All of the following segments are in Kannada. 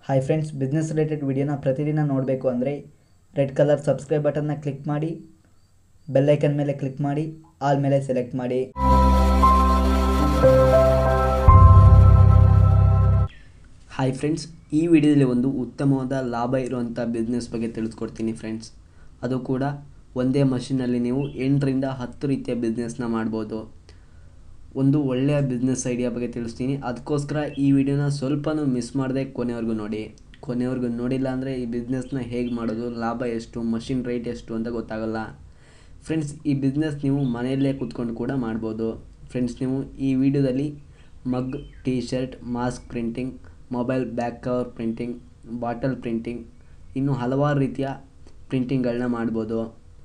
ಹಾಯ್ ಫ್ರೆಂಡ್ಸ್ ಬಿಸ್ನೆಸ್ ರಿಲೇಟೆಡ್ ವಿಡಿಯೋನ ಪ್ರತಿದಿನ ನೋಡಬೇಕು ಅಂದರೆ ರೆಡ್ ಕಲರ್ ಸಬ್ಸ್ಕ್ರೈಬ್ ಬಟನ್ನ ಕ್ಲಿಕ್ ಮಾಡಿ ಬೆಲ್ಲೈಕನ್ ಮೇಲೆ ಕ್ಲಿಕ್ ಮಾಡಿ ಆಲ್ ಮೇಲೆ ಸೆಲೆಕ್ಟ್ ಮಾಡಿ ಹಾಯ್ ಫ್ರೆಂಡ್ಸ್ ಈ ವಿಡಿಯೋದಲ್ಲಿ ಒಂದು ಉತ್ತಮವಾದ ಲಾಭ ಇರುವಂಥ ಬಿಸ್ನೆಸ್ ಬಗ್ಗೆ ತಿಳಿಸ್ಕೊಡ್ತೀನಿ ಫ್ರೆಂಡ್ಸ್ ಅದು ಕೂಡ ಒಂದೇ ಮಷಿನಲ್ಲಿ ನೀವು ಎಂಟರಿಂದ ಹತ್ತು ರೀತಿಯ ಬಿಸ್ನೆಸ್ನ ಮಾಡ್ಬೋದು ಒಂದು ಒಳ್ಳೆಯ ಬಿಸ್ನೆಸ್ ಐಡಿಯಾ ಬಗ್ಗೆ ತಿಳಿಸ್ತೀನಿ ಅದಕ್ಕೋಸ್ಕರ ಈ ವಿಡಿಯೋನ ಸ್ವಲ್ಪನೂ ಮಿಸ್ ಮಾಡದೆ ಕೊನೆವರೆಗೂ ನೋಡಿ ಕೊನೆವರೆಗೂ ನೋಡಿಲ್ಲ ಅಂದರೆ ಈ ಬಿಸ್ನೆಸ್ನ ಹೇಗೆ ಮಾಡೋದು ಲಾಭ ಎಷ್ಟು ಮಷಿನ್ ರೇಟ್ ಎಷ್ಟು ಅಂತ ಗೊತ್ತಾಗಲ್ಲ ಫ್ರೆಂಡ್ಸ್ ಈ ಬಿಸ್ನೆಸ್ ನೀವು ಮನೆಯಲ್ಲೇ ಕೂತ್ಕೊಂಡು ಕೂಡ ಮಾಡ್ಬೋದು ಫ್ರೆಂಡ್ಸ್ ನೀವು ಈ ವಿಡಿಯೋದಲ್ಲಿ mug T shirt mask printing mobile back cover printing bottle printing ಇನ್ನು ಹಲವಾರು ರೀತಿಯ ಪ್ರಿಂಟಿಂಗ್ಗಳನ್ನ ಮಾಡ್ಬೋದು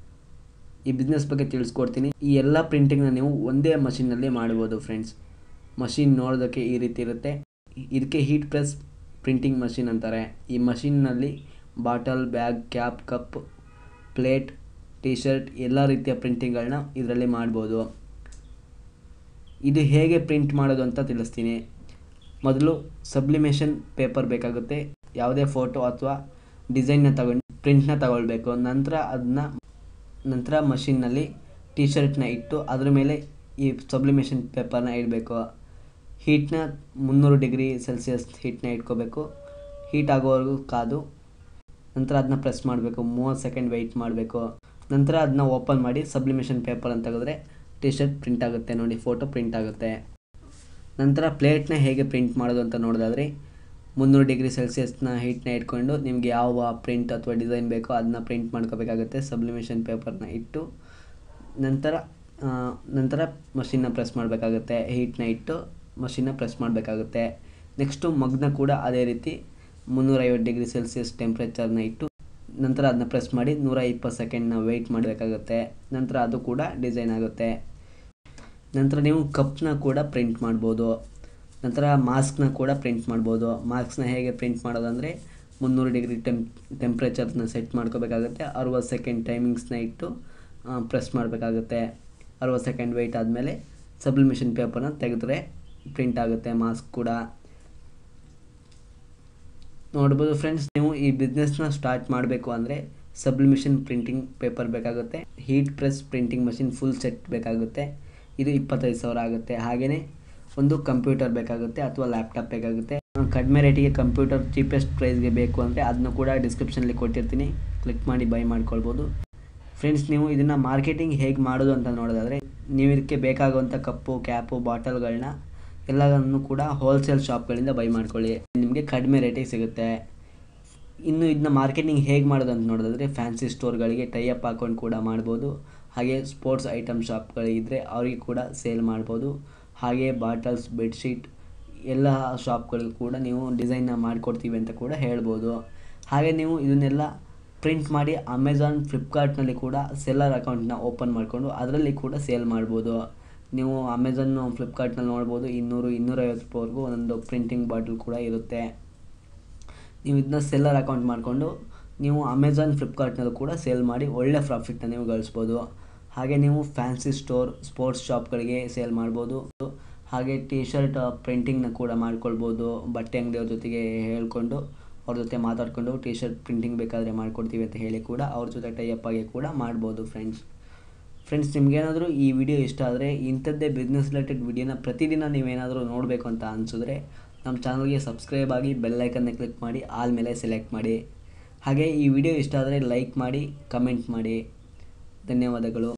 ಈ ಬಿಸ್ನೆಸ್ ಬಗ್ಗೆ ತಿಳಿಸ್ಕೊಡ್ತೀನಿ ಈ ಎಲ್ಲ ಪ್ರಿಂಟಿಂಗ್ನ ನೀವು ಒಂದೇ ಮಷಿನಲ್ಲಿ ಮಾಡ್ಬೋದು ಫ್ರೆಂಡ್ಸ್ ಮಷಿನ್ ನೋಡೋದಕ್ಕೆ ಈ ರೀತಿ ಇರುತ್ತೆ ಇದಕ್ಕೆ ಹೀಟ್ ಪ್ರೆಸ್ ಪ್ರಿಂಟಿಂಗ್ ಮಷಿನ್ ಅಂತಾರೆ ಈ ಮಷಿನ್ನಲ್ಲಿ bottle bag cap cup plate T shirt ಎಲ್ಲ ರೀತಿಯ ಪ್ರಿಂಟಿಂಗ್ಗಳನ್ನ ಇದರಲ್ಲಿ ಮಾಡ್ಬೋದು ಇದು ಹೇಗೆ ಪ್ರಿಂಟ್ ಮಾಡೋದು ಅಂತ ತಿಳಿಸ್ತೀನಿ ಮೊದಲು ಸಬ್ಲಿಮೇಷನ್ ಪೇಪರ್ ಬೇಕಾಗುತ್ತೆ ಯಾವುದೇ ಫೋಟೋ ಅಥವಾ ಡಿಸೈನ್ನ ತಗೊಂಡು ಪ್ರಿಂಟ್ನ ತಗೊಳ್ಬೇಕು ನಂತರ ಅದನ್ನ ನಂತರ ಮಷಿನ್ನಲ್ಲಿ ಟಿ ಶರ್ಟ್ನ ಇಟ್ಟು ಅದ್ರ ಮೇಲೆ ಈ ಸಬ್ಲಿಮೇಷನ್ ಪೇಪರ್ನ ಇಡಬೇಕು ಹೀಟ್ನ ಮುನ್ನೂರು ಡಿಗ್ರಿ ಸೆಲ್ಸಿಯಸ್ ಹೀಟ್ನ ಇಟ್ಕೋಬೇಕು ಹೀಟ್ ಆಗೋವರೆಗೂ ಕಾದು ನಂತರ ಅದನ್ನ ಪ್ರೆಸ್ ಮಾಡಬೇಕು ಮೂವತ್ತು ಸೆಕೆಂಡ್ ವೆಯ್ಟ್ ಮಾಡಬೇಕು ನಂತರ ಅದನ್ನ ಓಪನ್ ಮಾಡಿ ಸಬ್ಲಿಮೇಷನ್ ಪೇಪರ್ ಅಂತ ತೆಗೆದ್ರೆ ಟಿ ಶರ್ಟ್ ಪ್ರಿಂಟ್ ಆಗುತ್ತೆ ನೋಡಿ ಫೋಟೋ ಪ್ರಿಂಟ್ ಆಗುತ್ತೆ ನಂತರ ಪ್ಲೇಟ್ನ ಹೇಗೆ ಪ್ರಿಂಟ್ ಮಾಡೋದು ಅಂತ ನೋಡೋದಾದರೆ ಮುನ್ನೂರು ಡಿಗ್ರಿ ಸೆಲ್ಸಿಯಸ್ನ ಹೀಟ್ನ ಇಟ್ಕೊಂಡು ನಿಮಗೆ ಯಾವ ಪ್ರಿಂಟ್ ಅಥವಾ ಡಿಸೈನ್ ಬೇಕೋ ಅದನ್ನ ಪ್ರಿಂಟ್ ಮಾಡ್ಕೋಬೇಕಾಗುತ್ತೆ ಸಬ್ಲಿಮೇಷನ್ ಪೇಪರ್ನ ಇಟ್ಟು ನಂತರ ನಂತರ ಮಷಿನ್ನ ಪ್ರೆಸ್ ಮಾಡಬೇಕಾಗುತ್ತೆ ಹೀಟ್ನ ಇಟ್ಟು ಮಷಿನ್ನ ಪ್ರೆಸ್ ಮಾಡಬೇಕಾಗುತ್ತೆ ನೆಕ್ಸ್ಟು ಮಗ್ನ ಕೂಡ ಅದೇ ರೀತಿ ಮುನ್ನೂರೈವತ್ತು ಡಿಗ್ರಿ ಸೆಲ್ಸಿಯಸ್ ಟೆಂಪ್ರೇಚರ್ನ ಇಟ್ಟು ನಂತರ ಅದನ್ನ ಪ್ರೆಸ್ ಮಾಡಿ ನೂರ ಇಪ್ಪತ್ತು ಸೆಕೆಂಡ್ನ ವೆಯ್ಟ್ ಮಾಡಬೇಕಾಗುತ್ತೆ ನಂತರ ಅದು ಕೂಡ ಡಿಸೈನ್ ಆಗುತ್ತೆ ನಂತರ ನೀವು ಕಪ್ನ ಕೂಡ ಪ್ರಿಂಟ್ ಮಾಡ್ಬೋದು ನಂತರ ಮಾಸ್ಕ್ನ ಕೂಡ ಪ್ರಿಂಟ್ ಮಾಡ್ಬೋದು ಮಾಸ್ಕ್ನ ಹೇಗೆ ಪ್ರಿಂಟ್ ಮಾಡೋದಂದರೆ ಮುನ್ನೂರು ಡಿಗ್ರಿ ಟೆಂಪ್ ಟೆಂಪ್ರೇಚರ್ನ ಸೆಟ್ ಮಾಡ್ಕೋಬೇಕಾಗುತ್ತೆ ಅರುವತ್ತು ಸೆಕೆಂಡ್ ಟೈಮಿಂಗ್ಸ್ನ ಇಟ್ಟು ಪ್ರೆಸ್ ಮಾಡಬೇಕಾಗುತ್ತೆ ಅರುವತ್ತು ಸೆಕೆಂಡ್ ವೆಯ್ಟ್ ಆದಮೇಲೆ ಸಬ್ಲಿಮೇಷನ್ ಪೇಪರ್ನ ತೆಗೆದ್ರೆ ಪ್ರಿಂಟ್ ಆಗುತ್ತೆ ಮಾಸ್ಕ್ ಕೂಡ ನೋಡ್ಬೋದು ಫ್ರೆಂಡ್ಸ್ ನೀವು ಈ ಬಿಸ್ನೆಸ್ನ ಸ್ಟಾರ್ಟ್ ಮಾಡಬೇಕು ಅಂದರೆ ಸಬ್ಲಿಮಿಷನ್ ಪ್ರಿಂಟಿಂಗ್ ಪೇಪರ್ ಬೇಕಾಗುತ್ತೆ heat press printing machine full set ಬೇಕಾಗುತ್ತೆ ಇದು ಇಪ್ಪತ್ತೈದು ಸಾವಿರ ಆಗುತ್ತೆ ಹಾಗೆಯೇ ಒಂದು ಕಂಪ್ಯೂಟರ್ ಬೇಕಾಗುತ್ತೆ ಅಥವಾ ಲ್ಯಾಪ್ಟಾಪ್ ಬೇಕಾಗುತ್ತೆ ಕಡಿಮೆ ರೇಟಿಗೆ ಕಂಪ್ಯೂಟರ್ ಚೀಪೆಸ್ಟ್ ಪ್ರೈಸ್ಗೆ ಬೇಕು ಅಂದರೆ ಅದನ್ನು ಕೂಡ ಡಿಸ್ಕ್ರಿಪ್ಷನಲ್ಲಿ ಕೊಟ್ಟಿರ್ತೀನಿ ಕ್ಲಿಕ್ ಮಾಡಿ ಬೈ ಮಾಡ್ಕೊಳ್ಬೋದು ಫ್ರೆಂಡ್ಸ್ ನೀವು ಇದನ್ನು ಮಾರ್ಕೆಟಿಂಗ್ ಹೇಗೆ ಮಾಡೋದು ಅಂತ ನೋಡೋದಾದರೆ ನೀವು ಇದಕ್ಕೆ ಬೇಕಾಗುವಂಥ ಕಪ್ಪು ಕ್ಯಾಪು ಬಾಟಲ್ಗಳನ್ನ ಎಲ್ಲವನ್ನು ಕೂಡ ಹೋಲ್ಸೇಲ್ ಶಾಪ್ಗಳಿಂದ ಬೈ ಮಾಡ್ಕೊಳ್ಳಿ ನಿಮಗೆ ಕಡಿಮೆ ರೇಟಿಗೆ ಸಿಗುತ್ತೆ ಇನ್ನು ಇದನ್ನ ಮಾರ್ಕೆಟಿಂಗ್ ಹೇಗೆ ಮಾಡೋದು ಅಂತ ನೋಡೋದಾದರೆ ಫ್ಯಾನ್ಸಿ ಸ್ಟೋರ್ಗಳಿಗೆ ಟೈಅಪ್ ಹಾಕೊಂಡು ಕೂಡ ಮಾಡ್ಬೋದು ಹಾಗೆ ಸ್ಪೋರ್ಟ್ಸ್ ಐಟಮ್ ಶಾಪ್ಗಳಿದ್ದರೆ ಅವರಿಗೆ ಕೂಡ ಸೇಲ್ ಮಾಡ್ಬೋದು ಹಾಗೆ ಬಾಟಲ್ಸ್ ಬೆಡ್ಶೀಟ್ ಎಲ್ಲ ಶಾಪ್ಗಳಿಗೂ ಕೂಡ ನೀವು ಡಿಸೈನ್ನ ಮಾಡಿಕೊಡ್ತೀವಿ ಅಂತ ಕೂಡ ಹೇಳ್ಬೋದು ಹಾಗೆ ನೀವು ಇದನ್ನೆಲ್ಲ ಪ್ರಿಂಟ್ ಮಾಡಿ ಅಮೆಝಾನ್ ಫ್ಲಿಪ್ಕಾರ್ಟ್ನಲ್ಲಿ ಕೂಡ ಸೆಲ್ಲರ್ ಅಕೌಂಟ್ನ ಓಪನ್ ಮಾಡಿಕೊಂಡು ಅದರಲ್ಲಿ ಕೂಡ ಸೇಲ್ ಮಾಡ್ಬೋದು ನೀವು ಅಮೆಝಾನ್ ಫ್ಲಿಪ್ಕಾರ್ಟ್ನಲ್ಲಿ ನೋಡ್ಬೋದು ಇನ್ನೂರು ಇನ್ನೂರೈವತ್ತು ರೂಪಾಯಿವರೆಗೂ ಒಂದೊಂದು ಪ್ರಿಂಟಿಂಗ್ ಬಾಟಲ್ ಕೂಡ ಇರುತ್ತೆ ನೀವು ಇದನ್ನ ಸೆಲ್ಲರ್ ಅಕೌಂಟ್ ಮಾಡಿಕೊಂಡು ನೀವು ಅಮೆಝಾನ್ ಫ್ಲಿಪ್ಕಾರ್ಟ್ನಲ್ಲೂ ಕೂಡ ಸೇಲ್ ಮಾಡಿ ಒಳ್ಳೆ ಪ್ರಾಫಿಟ್ನ ನೀವು ಗಳಿಸ್ಬೋದು ಹಾಗೆ ನೀವು ಫ್ಯಾನ್ಸಿ ಸ್ಟೋರ್ ಸ್ಪೋರ್ಟ್ಸ್ ಶಾಪ್ಗಳಿಗೆ ಸೇಲ್ ಮಾಡ್ಬೋದು ಹಾಗೆ ಟಿ ಶರ್ಟ್ ಪ್ರಿಂಟಿಂಗ್ನ ಕೂಡ ಮಾಡ್ಕೊಳ್ಬೋದು ಬಟ್ಟೆ ಅಂಗಡಿಯವ್ರ ಜೊತೆಗೆ ಹೇಳ್ಕೊಂಡು ಅವ್ರ ಜೊತೆ ಮಾತಾಡಿಕೊಂಡು ಟಿ ಶರ್ಟ್ ಪ್ರಿಂಟಿಂಗ್ ಬೇಕಾದರೆ ಮಾಡಿಕೊಡ್ತೀವಿ ಅಂತ ಹೇಳಿ ಕೂಡ ಅವ್ರ ಜೊತೆ ಟೈಅಪ್ ಆಗಿ ಕೂಡ ಮಾಡ್ಬೋದು ಫ್ರೆಂಡ್ಸ್ ಫ್ರೆಂಡ್ಸ್ ನಿಮ್ಗೇನಾದರೂ ಈ ವಿಡಿಯೋ ಇಷ್ಟ ಆದರೆ ಇಂಥದ್ದೇ ಬಿಸ್ನೆಸ್ ರಿಲೇಟೆಡ್ ವಿಡಿಯೋನ ಪ್ರತಿದಿನ ನೀವೇನಾದರೂ ನೋಡಬೇಕು ಅಂತ ಅನಿಸಿದ್ರೆ ನಮ್ಮ ಚಾನಲ್ಗೆ ಸಬ್ಸ್ಕ್ರೈಬ್ ಆಗಿ ಬೆಲ್ಲೈಕನ್ನ ಕ್ಲಿಕ್ ಮಾಡಿ ಆಲ್ ಮೇಲೆ ಸೆಲೆಕ್ಟ್ ಮಾಡಿ ಹಾಗೆ ಈ ವಿಡಿಯೋ ಇಷ್ಟ ಆದರೆ ಲೈಕ್ ಮಾಡಿ ಕಮೆಂಟ್ ಮಾಡಿ ಧನ್ಯವಾದಗಳು